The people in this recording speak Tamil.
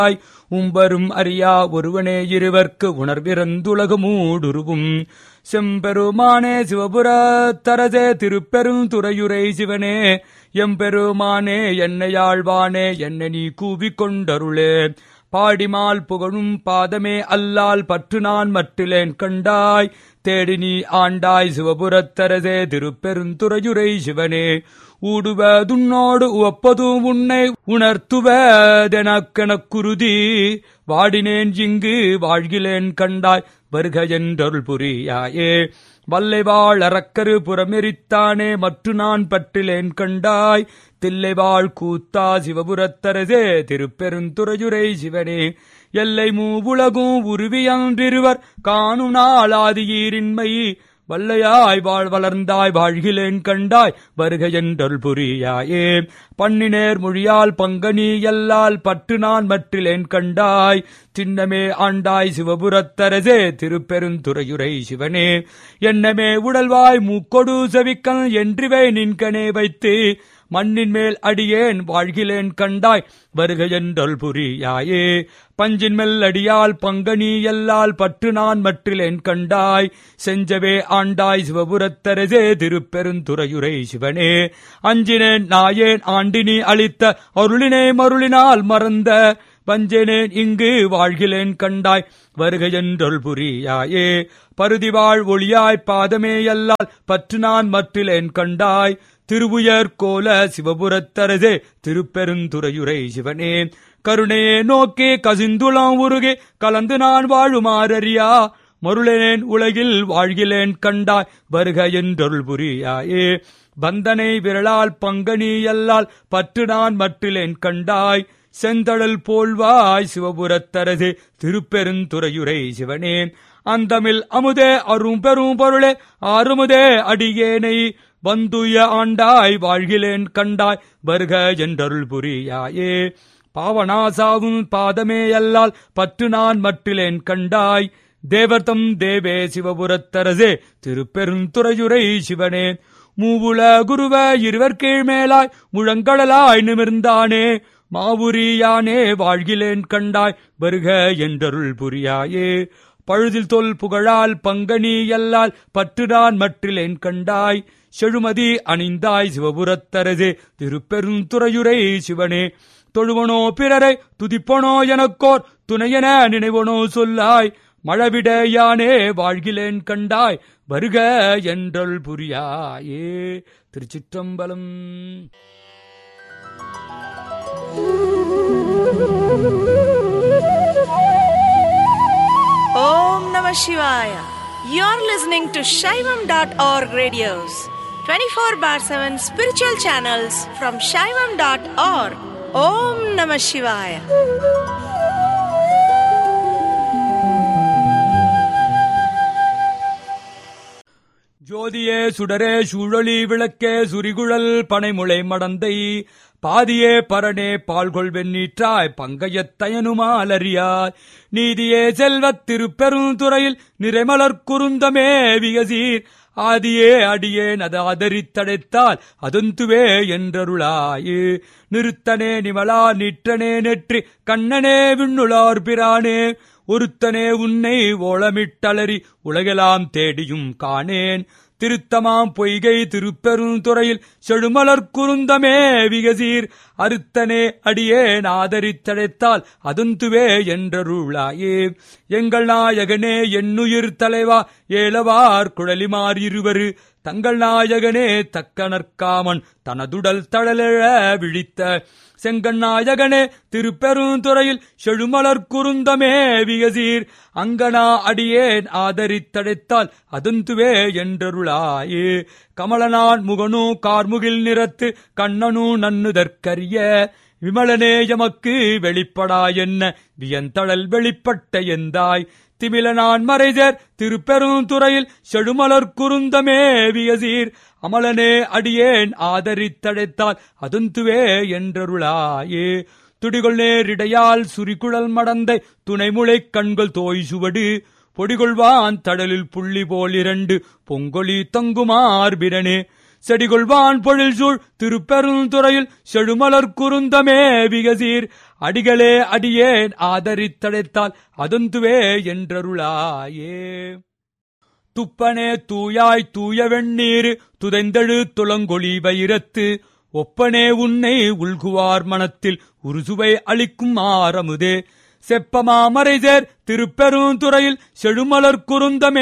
ஆய் உம்பரும் அறியா ஒருவனே இருவர்க்கு உணர்விறந்துலகமூடுருவும் செம்பெருமானே சிவபுரத்தரசே திருப்பெரும் துறையுரை சிவனே எம்பெருமானே என்னையாழ்வானே என்னை நீ கூவிக் கொண்டருளே பாடிமால் புகழும் பாதமே அல்லால் பற்று நான் மட்டிலேன் கண்டாய் தேடி நீ ஆண்டாய் சிவபுரத்தரசே திருப்பெருந்துறையுரை சிவனே ஊடுவதுன்னோடு உவப்பதும் உன்னை உணர்த்துவதெனக்கெனக் குருதி வாடினேன் இங்கு வாழ்கிலேன் கண்டாய் வருக என்றருள் புரியாயே வல்லைவாழ் அறக்கரு புறமெரித்தானே மற்று நான் பற்றிலேன் கண்டாய் தில்லைவாழ் கூத்தா சிவபுரத்தரசே திருப்பெருந்துறையுரை சிவனே எல்லை மூவுலகும் உருவியன்றிருவர் காணும் நாளாதியீரின்மை வல்லையாய் வாழ் வளர்ந்தாய் வாழ்கிலேன் கண்டாய் வருக என்றருள் புரியாயே பண்ணினேர் மொழியால் பங்கனி எல்லால் பற்று நான் மற்றிலேன் கண்டாய் சின்னமே ஆண்டாய் சிவபுரத்தரசே திருப்பெருந்துறையுரை சிவனே என்னமே உடல்வாய் மூக்கொடு செவிக்கல் என்றிவை நின்கனே வைத்து மண்ணின் மேல் அடியேன் வாழ்கிலேன் கண்டாய் வருக என்றல் புரியாயே பஞ்சின் மேல் அடியால் பங்கனி எல்லால் பற்று நான் மற்றிலேன் கண்டாய் செஞ்சவே ஆண்டாய் சிவபுரத்தரசே திருப்பெருந்துறையுரை சிவனே அஞ்சினேன் நாயேன் ஆண்டினி அளித்த அருளினே மருளினால் மறந்த வஞ்சனேன் இங்கு வாழ்கிலேன் கண்டாய் வருக என்றொல் புரியாயே பருதிவாழ் ஒளியாய் பாதமே எல்லால் பற்று நான் மற்றிலேன் கண்டாய் திருவுயர் கோல சிவபுரத்தரசே திருப்பெருந்துறையுரை சிவனே கருணையே நோக்கி கசிந்துளம் உருகே கலந்து நான் வாழுமாறறியா மருளேன் உலகில் வாழ்கிலேன் கண்டாய் வருக என்றொருள் புரியாயே பந்தனை விரலால் பங்கனி எல்லால் பற்று நான் மற்றிலேன் கண்டாய் செந்தழல் போல்வாய் சிவபுரத்தரசே திருப்பெருந்துறையுரை சிவனே அந்தமில் அமுதே அரும் பெரும் பொருளே ஆறுமுதே அடியேனை வந்துய ஆண்டாய் வாழ்கிலேன் கண்டாய் வருக என்றருள் புரியாயே பாவனாசாவும் பாதமே அல்லால் பற்று நான் மற்றிலேன் கண்டாய் தேவர்தம் தேவே சிவபுரத்தரசே திருப்பெருந்துறையுரை சிவனே மூவுல குருவ இருவர் கீழ்மேலாய் முழங்கடலாய் நிமிர்ந்தானே மாவுரியானே வாழ்கிலேன் கண்டாய் வருக என்றருள் புரியாயே பழுதில் தொல் புகழால் பங்கனி எல்லால் பற்று நான் மற்றிலேன் கண்டாய் செழுமதி அணிந்தாய் சிவபுரத்தரசே திருப்பெருந்துறையுரை சிவனே தொழுவனோ பிறரை துதிப்பனோ எனக்கோர் துணையென நினைவனோ சொல்லாய் மழவிட யானே வாழ்கிலேன் கண்டாய் வருக என்றல் புரியாயே திருச்சிற்றம்பலம் Om Namah Shivaya. You're listening to Shaivam.org radios, 24 bar 7 spiritual channels from Shaivam.org. Om Namah Shivaya. ஜோதியே சுடரே சூழலி விளக்கே சுரிகுழல் பனைமுளை மடந்தை பாதியே பரனே பால்கொள் வெண்ணீற்றாய் பங்கையத்தயனுமாலறியாய் நீதியே செல்வத் திருப்பெருந்துறையில் நிறைமலர் குருந்தமே விகசீர் ஆதியே அடியேன் அது ஆதரித்தடைத்தால் அதந்துவே என்றருளாயே நிறுத்தனே நிமலா நிற்றனே நெற்றி கண்ணனே விண்ணுளார் பிரானே ஒருத்தனே உன்னை ஓளமிட்டலறி உலகெல்லாம் தேடியும் காணேன் திருத்தமாம் பொய்கை திருப்பெருந்துறையில் செழுமலர் குருந்தமே விகசீர் அறுத்தனே அடியேன் ஆதரித்தடைத்தால் அதந்துவே என்றருளாயே எங்கள் நாயகனே என்னுயிர் தலைவா ஏலவார் குழலிமார் இருவரு தங்கள் நாயகனே தக்கனற்காமன் தனதுடல் தழலெழ விழித்த செங்கண்ணாயகனே திருப்பெருந்துறையில் செழுமலர் குருந்தமே விகசீர் அங்கனா அடியேன் ஆதரித்தடைத்தால் அதந்துவே என்றருளாயே கமலனான் முகனு கார்முகில் நிறத்து கண்ணனு நன்னுதற்கரிய விமலனே எமக்கு வெளிப்படா என்ன வியந்தழல் வெளிப்பட்ட எந்தாய் திமிலனான் மறைதர் திருப்பெருந்துறையில் செழுமலர் குருந்தமே வியசீர் அமலனே அடியேன் ஆதரித்தடைத்தால் அதந்துவே என்றருளாயே துடிகொள் நேரிடையால் சுரிகுழல் மடந்தை துணைமுளை கண்கள் தோய் சுவடு பொடிகொள்வான் தடலில் புள்ளி போல் இரண்டு பொங்கொலி தங்குமார்பிரனே செடிகொள்வான் பொழில் சூழ் திருப்பெருந்துறையில் செழுமலர் குருந்தமே விகசீர் அடிகளே அடியேன் ஆதரித்தடைத்தால் அதந்துவே என்றருளாயே துப்பனே தூயாய் தூய வெண்ணீர் துதைந்தழு துளங்கொளி வைரத்து ஒப்பனே உன்னை உள்குவார் மனத்தில் உருசுவை அளிக்கும் ஆரமுதே செப்பமாமரைசேர் திருப்பெருந்துறையில் செழுமலர் குருந்தமே